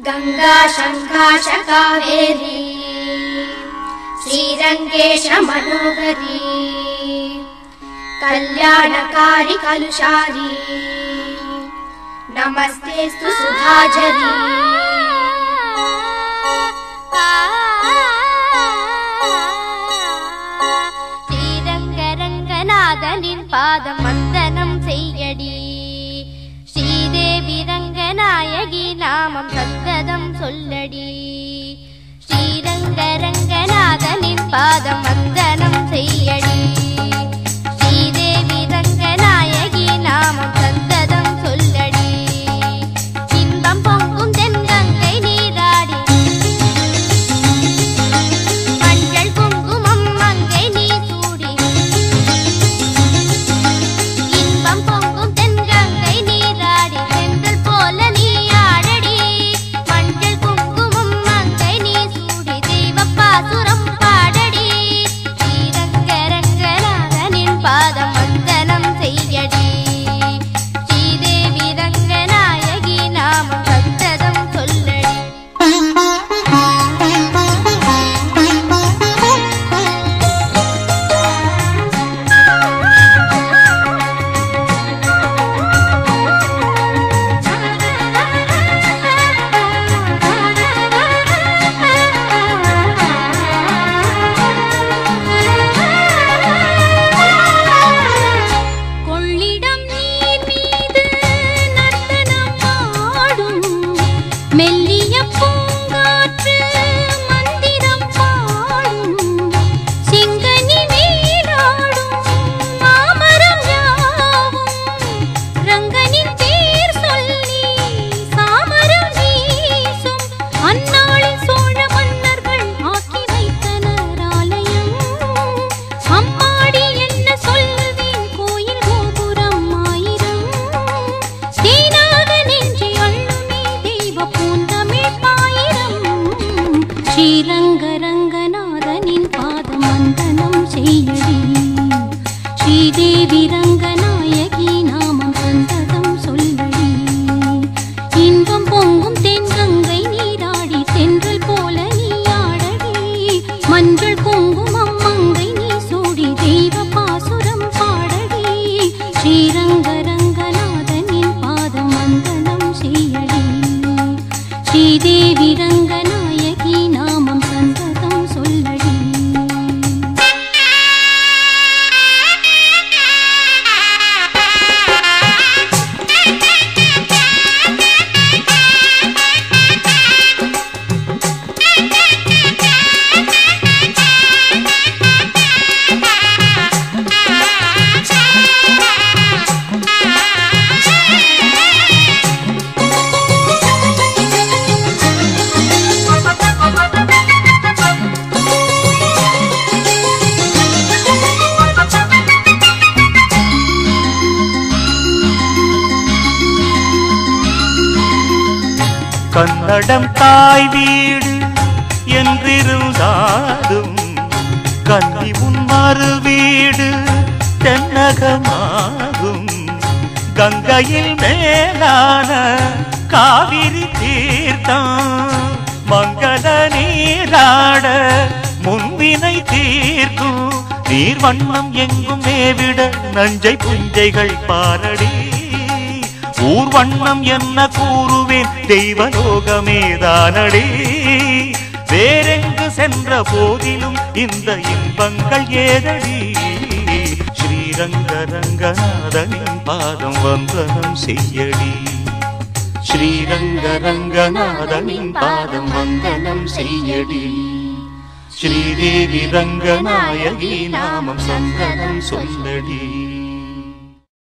गङ्गा शङ्काश कावेरी श्रीरङ्गेश मनोहरी कल्याणकारि कलुषारी नमस्तेऽस्तु सुधाझरी ஸ்ரீரங்கரங்கநாதனின் பாதம் வந்தனம் செய்யடி ஸ்ரீதேவி ரங்கநாயகி நாமம் சந்ததம் சொல்லடி ஸ்ரீரங்கரங்கநாதனின் பாதம் வந்தனம் செய்யடி ஸ்ரீதேவி ரங்கநாயகி நாமம் சந்ததம் சொல்லடி இன்பம் பொங்கும் தென்கங்கை நீராடி மஞ்சள் குங்குமம் மங்கை நீ சூடி இன்பம் பொங்கும் தென்கங்கை நீராடி செந்தல் போல நீ ஆடடி மஞ்சள் குங்குமம் மங்கை நீ சூடி தெய்வப்பாசுரம் பாடடி ஸ்ரீரங்கரங்கநாதனின் பாதம் வந்தனம் செய்யடி ஸ்ரீதேவி ரங்கநாயகி நாமம் சந்ததம் சொல்லடி கொள்ளிடம் நீர் மீது நர்த்தனம் ஆடும் மெல்லிய பூங்காற்று மந்திரம் பாடும் சிங்கனி மேலாடும் மாமரம் யாவும் ரங்கனின் பேர் சொல்லி சாமரம் வீசும் அந்நாளில் சோழ மன்னர்கள் ஆக்கி வைத்தனர் ஆலயம் அம்மாடி என்ன சொல்லுவேன் கோயில் கோபுரம் ஆயிரம் தேனாக நெஞ்சி அள்ளுமே தெய்வ பூந்தமிழ் பாயிரம் ஸ்ரீரங்க ரங்கநாதனின் பாதம் வந்தனம் செய்யடி ஸ்ரீதேவி ரங்கநாயகி நாமம் சந்ததம் சொல்லடி இன்பம் பொங்கும் தென்கங்கை நீராடி தென்றல் போல நீ ஆடடி மஞ்சள் குங்குமம் மங்கை நீ சூடி தெய்வ பாசுரம் பாடடி ஸ்ரீரங்க ரங்கநாதனின் பாதம் வந்தனம் செய்யடி ஸ்ரீதேவி ரங்கநாயகி நாமம் சந்ததம் சொல்லடி கன்னடம் தாய் வீடு என்றிருந்தாலும் கன்னி உன் மறு வீடு தென்னகமாகும் கங்கையில் மேலான காவிரி தீர்த்தம் மங்கள நீராட முன்வினை தீர்க்கும் நீர் வண்ணம் எங்கும் மேவிட நஞ்சை புஞ்சைகள் பாரடி ஊர் வண்ணம் என்ன கூறுவேன் தெய்வலோகமேதானடி வேறெங்கு சென்ற போதிலும் இந்த இன்பங்கள் ஏதடி ஸ்ரீரங்க ரங்கநாதனின் பாதம் வந்தனம் செய்யடி ஸ்ரீரங்க ரங்கநாதனின் பாதம் வந்தனம் செய்யடி ஸ்ரீதேவி ரங்கநாயகி நாமம் சந்தனம் சொல்லடி